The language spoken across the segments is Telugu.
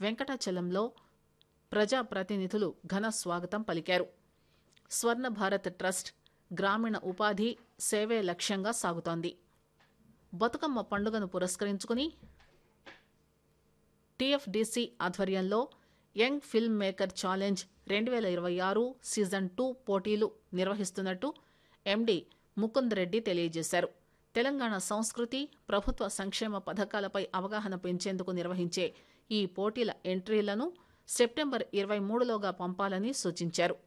వెంకటాచలంలో ప్రజాప్రతినిధులు ఘన స్వాగతం పలికారు స్వర్ణ భారత్ ట్రస్ట్ గ్రామీణ ఉపాధి సేవే లక్ష్యంగా సాగుతోంది బతుకమ్మ పండుగను పురస్కరించుకుని టీఎఫ్డీసీ ఆధ్వర్యంలో యంగ్ ఫిల్మ్ మేకర్ ఛాలెంజ్ రెండు వేల ఇరవై ఆరు సీజన్ టూ పోటీలు నిర్వహిస్తున్నట్టు ఎండీ ముకుంద్ రెడ్డి తెలియజేశారు తెలంగాణ సంస్కృతి ప్రభుత్వ సంక్షేమ పథకాలపై అవగాహన పెంచేందుకు నిర్వహించే ఈ పోటీల ఎంట్రీలను సెప్టెంబర్ ఇరవై మూడులోగా పంపాలని సూచించారు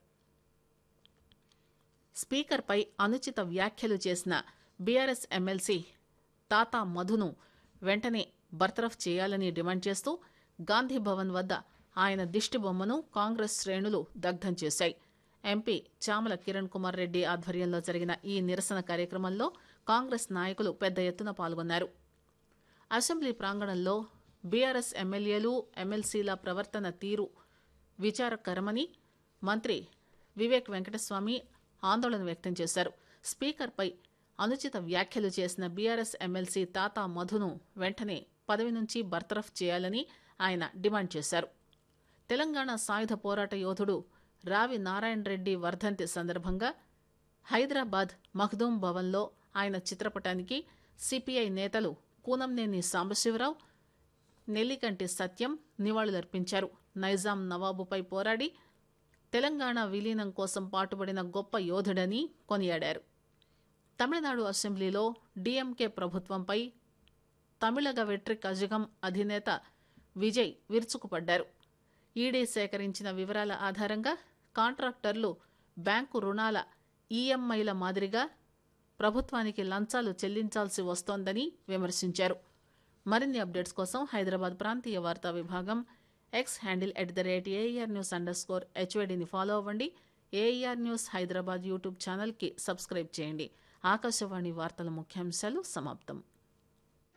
స్పీకర్పై అనుచిత వ్యాఖ్యలు చేసిన బీఆర్ఎస్ ఎమ్మెల్సీ తాతా మధును వెంటనే బర్తరఫ్ చేయాలని డిమాండ్ చేస్తూ గాంధీ భవన్ వద్ద ఆయన దిష్టి బొమ్మను కాంగ్రెస్ శ్రేణులు దగ్ధం చేశాయి ఎంపీ చామల కిరణ్ కుమార్ రెడ్డి ఆధ్వర్యంలో జరిగిన ఈ నిరసన కార్యక్రమంలో కాంగ్రెస్ నాయకులు పెద్ద ఎత్తున పాల్గొన్నారు అసెంబ్లీ ప్రాంగణంలో బీఆర్ఎస్ ఎమ్మెల్యేలు ఎమ్మెల్సీల ప్రవర్తన తీరు విచారకరమని మంత్రి వివేక్ వెంకటస్వామి ఆందోళన వ్యక్తం చేశారు స్పీకర్పై అనుచిత వ్యాఖ్యలు చేసిన బీఆర్ఎస్ ఎమ్మెల్సీ తాతా మధును వెంటనే పదవి నుంచి బర్తరఫ్ చేయాలని ఆయన డిమాండ్ చేశారు తెలంగాణ సాయుధ పోరాట యోధుడు రావి నారాయణ రెడ్డి వర్ధంతి సందర్భంగా హైదరాబాద్ మఖ్దూం భవన్లో ఆయన చిత్రపటానికి సిపిఐ నేతలు కూనంనేని సాంబశివరావు నెల్లికంటి సత్యం నివాళులర్పించారు నైజాం నవాబుపై పోరాడి తెలంగాణ విలీనం కోసం పాటుపడిన గొప్ప యోధుడని కొనియాడారు తమిళనాడు అసెంబ్లీలో డీఎంకే ప్రభుత్వంపై తమిళగ వెట్రి కజగం అధినేత విజయ్ విరుచుకుపడ్డారు ఈడీ సేకరించిన వివరాల ఆధారంగా కాంట్రాక్టర్లు బ్యాంకు రుణాల ఈఎంఐల మాదిరిగా ప్రభుత్వానికి లంచాలు చెల్లించాల్సి వస్తోందని విమర్శించారు మరిన్ని అప్డేట్స్ కోసం హైదరాబాద్ ప్రాంతీయ వార్తా విభాగం X handle at the rate AIR news underscore హెచ్వేడిని ఫాలో అవ్వండి ఏఈఆర్ న్యూస్ హైదరాబాద్ యూట్యూబ్ ఛానల్కి సబ్స్క్రైబ్ చేయండి ఆకాశవాణి వార్తల ముఖ్యాంశాలు సమాప్తం